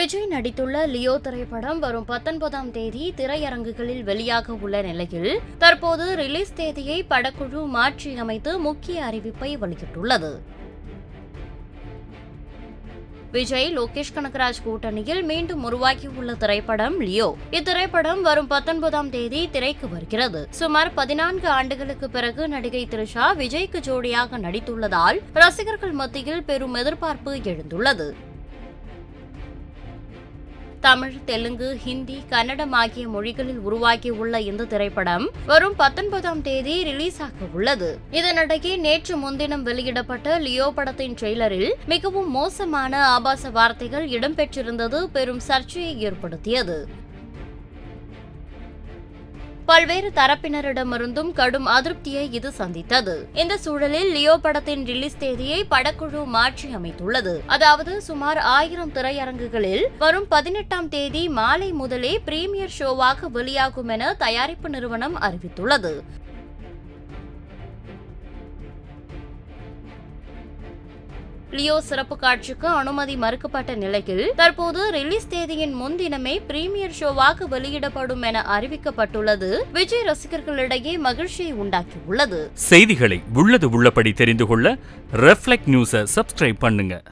விஜய் நடித்துள்ள லியோ திரைப்படம் வரும் பத்தொன்பதாம் தேதி திரையரங்குகளில் வெளியாக உள்ள நிலையில் தற்போது ரிலீஸ் தேதியை படக்குழு மாற்றியமைத்து முக்கிய அறிவிப்பை வெளியிட்டுள்ளது விஜய் லோகேஷ் கனகராஜ் கூட்டணியில் மீண்டும் உருவாகியுள்ள திரைப்படம் லியோ இத்திரைப்படம் வரும் பத்தொன்பதாம் தேதி திரைக்கு வருகிறது சுமார் பதினான்கு ஆண்டுகளுக்கு பிறகு நடிகை த்ரிஷா விஜய்க்கு ஜோடியாக நடித்துள்ளதால் ரசிகர்கள் மத்தியில் பெரும் எதிர்பார்ப்பு எழுந்துள்ளது தமிழ் தெலுங்கு ஹிந்தி கன்னடம் ஆகிய மொழிகளில் உருவாகியுள்ள இந்த திரைப்படம் வரும் பத்தொன்பதாம் தேதி ரிலீஸ் ஆக உள்ளது இதனிடையே நேற்று முன்தினம் வெளியிடப்பட்ட லியோ படத்தின் ட்ரெய்லரில் மிகவும் மோசமான ஆபாச வார்த்தைகள் இடம்பெற்றிருந்தது பெரும் சர்ச்சையை ஏற்படுத்தியது பல்வேறு தரப்பினரிடமிருந்தும் கடும் அதிருப்தியை இது சந்தித்தது இந்த சூழலில் லியோ படத்தின் ரிலீஸ் தேதியை படக்குழு மாற்றி அமைத்துள்ளது அதாவது சுமார் ஆயிரம் திரையரங்குகளில் வரும் பதினெட்டாம் தேதி மாலை முதலே பிரீமியர் ஷோவாக வெளியாகும் என தயாரிப்பு நிறுவனம் அறிவித்துள்ளது லியோ சிறப்பு காட்சிக்கு அனுமதி மறுக்கப்பட்ட நிலையில் தற்போது ரிலீஸ் தேதியின் முன்தினமே பிரீமியர் ஷோவாக வெளியிடப்படும் என அறிவிக்கப்பட்டுள்ளது விஜய் ரசிகர்களிடையே மகிழ்ச்சியை உண்டாக்கியுள்ளது செய்திகளை உள்ளது உள்ளபடி தெரிந்து கொள்ள ரெஃப்ளெக்ட் நியூஸை சப்ஸ்கிரைப் பண்ணுங்க